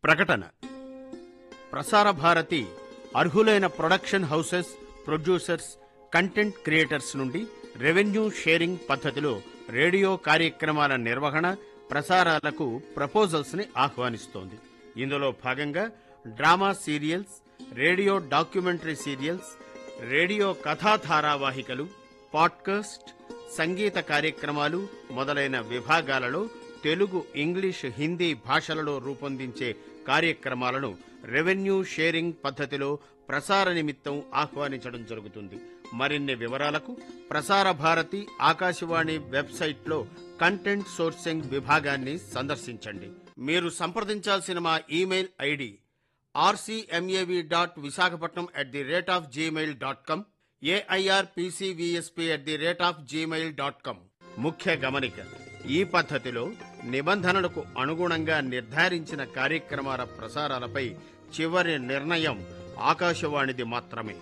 ప్రకటన ప్రసార భారతి అర్హులైన production houses producers content creators నుండి రెవెన్యూ షేరింగ్ పద్ధతిలో రేడియో కార్యక్రమాల నిర్వహణ ప్రసారాలకు ప్రపోజల్స్ ని ఆహ్వానిస్తోంది ఇందులో భాగంగా drama serials radio documentary serials radio కథా ధారావాహికలు పాడ్కాస్ట్ సంగీత కార్యక్రమాలు మొదలైన విభాగాలలో తెలుగు ఇంగ్లీష్ హిందీ భాషలలో రూపొందించే కార్యక్రమాలను రెవెన్యూ షేరింగ్ పద్ధతిలో ప్రసార నిమిత్తం ఆహ్వానించడం జరుగుతుంది మరిన్ని వివరాలకు ప్రసార భారతి ఆకాశవాణి వెబ్సైట్లో కంటెంట్ సోర్సింగ్ విభాగాన్ని సందర్శించండి మీరు సంప్రదించాల్సిన మా email ID RCMAV dot Visakhapatnam at the rate of Gmail dot com AIRPCVSP at the rate of Gmail dot com ముఖ్య గమనిక ఈ పద్ధతిలో నిబంధనలకు అనుగుణంగా నిర్ధారించిన కార్యక్రమాల ప్రసారాలపై చివరి నిర్ణయం ఆకాశవాణిది మాత్రమే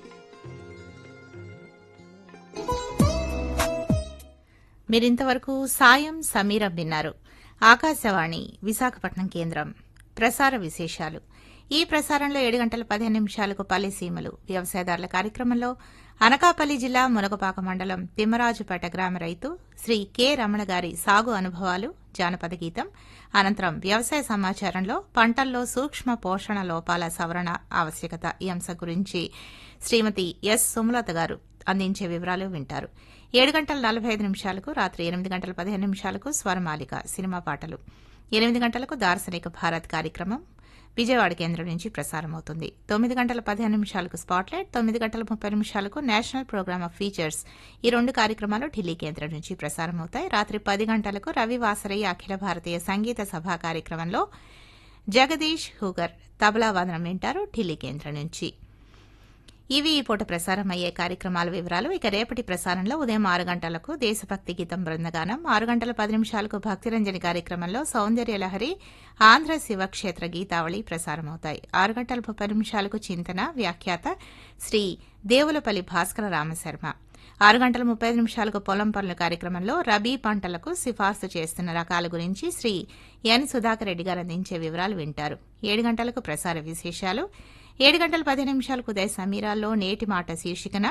మీరింతవరకు సాయం సమీరం విన్నారు ఆకాశవాణి విశాఖపట్నం కేంద్రం ప్రసార విశేషాలు ఈ ప్రసారంలో ఏడు గంటల పదిహేను నిమిషాలకు పల్లె సీమలు వ్యవసాయదారుల కార్యక్రమంలో అనకాపల్లి జిల్లా మునగపాక మండలం తిమ్మరాజుపేట గ్రామ రైతు శ్రీ కె రమణ గారి సాగు అనుభవాలు జానపద గీతం అనంతరం వ్యవసాయ సమాచారంలో పంటల్లో సూక్ష్మ పోషణ లోపాల సవరణ ఆవశ్యకత ఈ అంశం గురించి శ్రీమతి ఎస్ సుమలత గారు అందించే వివరాలు వింటారు ఏడు గంటల నలభై ఐదు నిమిషాలకు రాత్రి ఎనిమిది గంటల పదిహేను నిమిషాలకు స్వరమాలిక సినిమా పాటలు ఎనిమిది గంటలకు దార్శనిక భారత్ కార్యక్రమం విజయవాడ కేంద్రం నుంచి ప్రసారమవుతుంది తొమ్మిది గంటల పదిహేను నిమిషాలకు స్పాట్లైట్ తొమ్మిది గంటల ముప్పై నిమిషాలకు నేషనల్ ప్రోగ్రామ్ ఆఫ్ ఫీచర్స్ ఈ రెండు కార్యక్రమాలు ఢిల్లీ కేంద్రం నుంచి ప్రసారమవుతాయి రాత్రి పది గంటలకు రవి వాసరయ్య అఖిల భారతీయ సంగీత సభా కార్యక్రమంలో జగదీష్ హూగర్ తబలా వాదనం వింటారు ఢిల్లీ కేంద్రం నుంచి ఇవి ఈ పూట ప్రసారం అయ్యే కార్యక్రమాల వివరాలు ఇక రేపటి ప్రసారంలో ఉదయం ఆరు గంటలకు దేశభక్తి గీతం బృందగానం ఆరు గంటల పది నిమిషాలకు భక్తిరంజని కార్యక్రమంలో సౌందర్య లహరి ఆంధ్ర శివక్షేత్ర గీతావళి ప్రసారమవుతాయి ఆరు గంటల ముప్పై నిమిషాలకు చింతన వ్యాఖ్యాత శ్రీ దేవులపల్లి భాస్కర రామశర్మ ఆరు గంటల ముప్పై ఐదు నిమిషాలకు పొలం పనుల కార్యక్రమంలో రబీ పంటలకు సిఫార్సు చేస్తున్న రకాల గురించి శ్రీ ఎన్ సుధాకర్ రెడ్డి గారు అందించే వివరాలు వింటారు ఏడు గంటలకు ప్రసార విశేషాలు ఏడు గంటల పదిహేను నిమిషాలకు ఉదయ సమీరాల్లో నేటి మాట శీర్షికన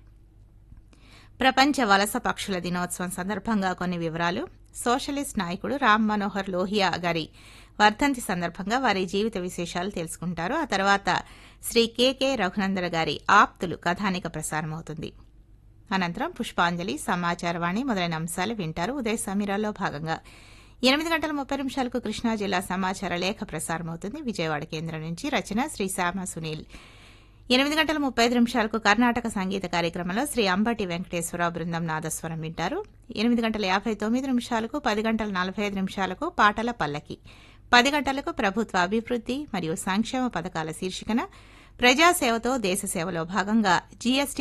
ప్రపంచ వలస పక్షుల దినోత్సవం సందర్భంగా కొన్ని వివరాలు సోషలిస్ట్ నాయకుడు రామ్ మనోహర్ లోహియా గారి వర్ధంతి సందర్భంగా వారి జీవిత విశేషాలు తెలుసుకుంటారు ఆ తర్వాత శ్రీ కెకే రఘునందన గారి ఆప్తులు కథానిక ప్రసారమవుతుంది అనంతరం పుష్పాంజలి సమాచారవాణి మొదలైన అంశాలు వింటారు ఉదయ సమీరాల్లో భాగంగా ఎనిమిది గంటల ముప్పై నిమిషాలకు కృష్ణా జిల్లా సమాచార లేఖ ప్రసారమవుతుంది విజయవాడ కేంద్రం నుంచి రచన శ్రీ శ్యామ సునీల్ ఎనిమిది గంటల ముప్పై ఐదు నిమిషాలకు కర్ణాటక సంగీత కార్యక్రమంలో శ్రీ అంబటి వెంకటేశ్వరరావు బృందం నాదస్వరం వింటారు ఎనిమిది గంటల యాభై తొమ్మిది నిమిషాలకు పది గంటల నలభై ఐదు నిమిషాలకు పాటల పల్లకి పది గంటలకు ప్రభుత్వ అభివృద్ది మరియు సంక్షేమ పథకాల శీర్షికన ప్రజాసేవతో దేశ సేవలో భాగంగా జీఎస్టీ